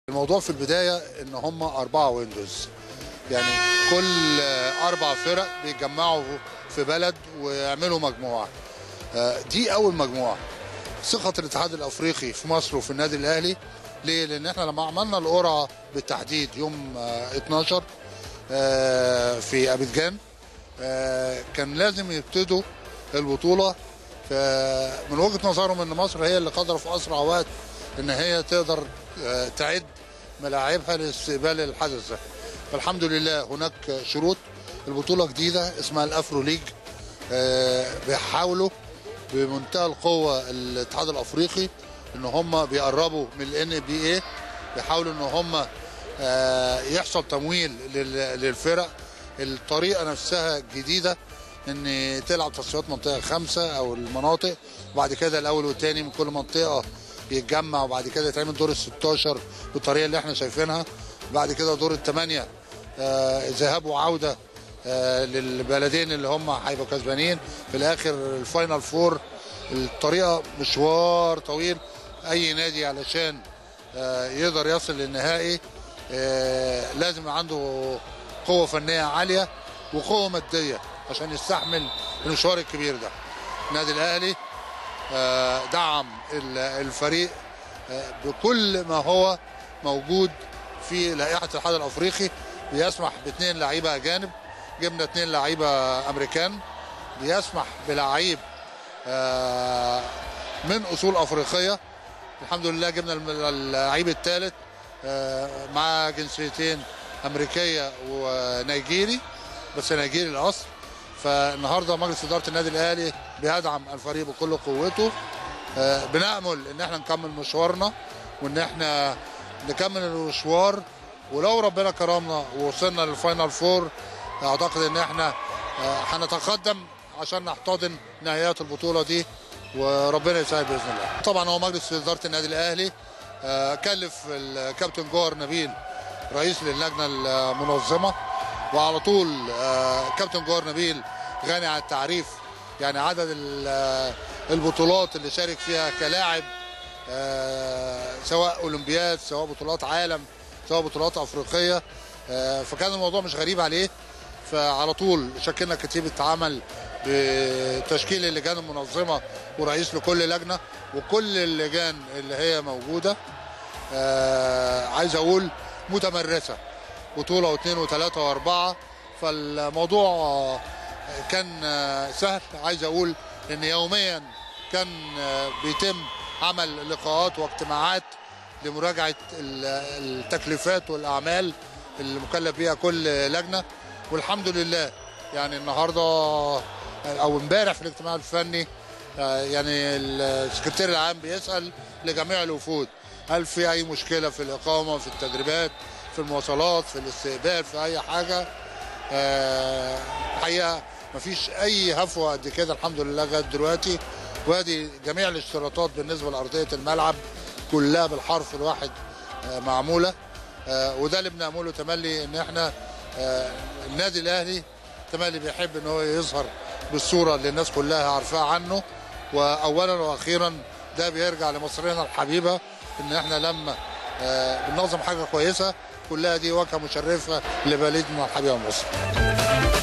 الموضوع في البدايه ان هم اربعه ويندوز يعني كل اربع فرق بيتجمعوا في بلد ويعملوا مجموعه آه، دي اول مجموعه ثقه الاتحاد الافريقي في مصر وفي النادي الاهلي ليه؟ لان احنا لما عملنا القرعه بالتحديد يوم آه، 12 آه، في ابيجان آه، كان لازم يبتدوا البطوله ف- من وجهه نظرهم ان مصر هي اللي قادره في اسرع وقت ان هي تقدر آه، تعد ملاعبها لاستقبال الحدث ده فالحمد لله هناك شروط البطوله جديده اسمها الافرو ليج آه، بيحاولوا بمنتهى القوه الاتحاد الافريقي ان هم بيقربوا من الان بي اي بيحاولوا ان هم آه، يحصل تمويل لل- للفرق الطريقه نفسها جديده ان تلعب تصفيات منطقه خمسه او المناطق وبعد كده الاول والثاني من كل منطقه يتجمع وبعد كده يتعمل دور ال 16 بالطريقه اللي احنا شايفينها بعد كده دور الثمانيه آه، ذهاب وعوده آه، للبلدين اللي هم هيبقوا كسبانين في الاخر الفاينل فور الطريقه مشوار طويل اي نادي علشان آه، يقدر يصل للنهائي آه، لازم يبقى عنده قوه فنيه عاليه وقوه ماديه عشان يستحمل المشوار الكبير ده النادي الاهلي آه، دعم ال- الفريق آه، بكل ما هو موجود في لائحه الاتحاد الافريقي بيسمح باثنين لعيبه اجانب جبنا اثنين لعيبه امريكان بيسمح بلعيب آه، من اصول افريقيه الحمد لله جبنا الم- اللعيب الثالث مع جنسيتين امريكيه ونيجيري بس نيجيري الاصل فالنهارده مجلس اداره النادي الاهلي بيدعم الفريق بكل قوته آه، بنامل ان احنا نكمل مشوارنا وان احنا نكمل المشوار ولو ربنا كرمنا ووصلنا للفاينل فور اعتقد ان احنا آه، هنتقدم عشان نحتضن نهايات البطوله دي وربنا يسهل باذن الله. طبعا هو مجلس اداره النادي الاهلي آه، كلف الكابتن جوهر نبيل رئيس للجنه المنظمه وعلى طول آه، كابتن جوهر نبيل غني عن التعريف يعني عدد ال- آه، البطولات اللي شارك فيها كلاعب آه، سواء اولمبياد سواء بطولات عالم سواء بطولات افريقيه آه، فكان الموضوع مش غريب عليه فعلى طول شكلنا كتيبه عمل بتشكيل اللجان المنظمه ورئيس لكل لجنه وكل اللجان اللي هي موجوده آه، عايز اقول متمرسه بطوله واثنين وثلاثه واربعه فالموضوع آه، كان آه، سهل عايز اقول ان يوميا كان آه، بيتم عمل لقاءات واجتماعات لمراجعه ال- التكليفات والاعمال اللي مكلف بيها كل لجنه والحمد لله يعني النهارده او امبارح في الاجتماع الفني آه، يعني السكرتير العام بيسال لجميع الوفود هل في اي مشكله في الاقامه في التدريبات في المواصلات في الاستقبال في اي حاجه آه، الحقيقه مفيش اي هفوه قد كده الحمد لله لغايه دلوقتي وادي جميع الاشتراطات بالنسبه لارضيه الملعب كلها بالحرف الواحد آه، معموله آه، وده اللي بنعمله تملي ان احنا آه، النادي الاهلي تملي بيحب ان هو يظهر بالصوره اللي الناس كلها عارفاها عنه واولا واخيرا ده بيرجع لمصرنا الحبيبه ان احنا لما آه، بننظم حاجه كويسه كلها دي واجهه مشرفه لبلدنا الحبيبه مصر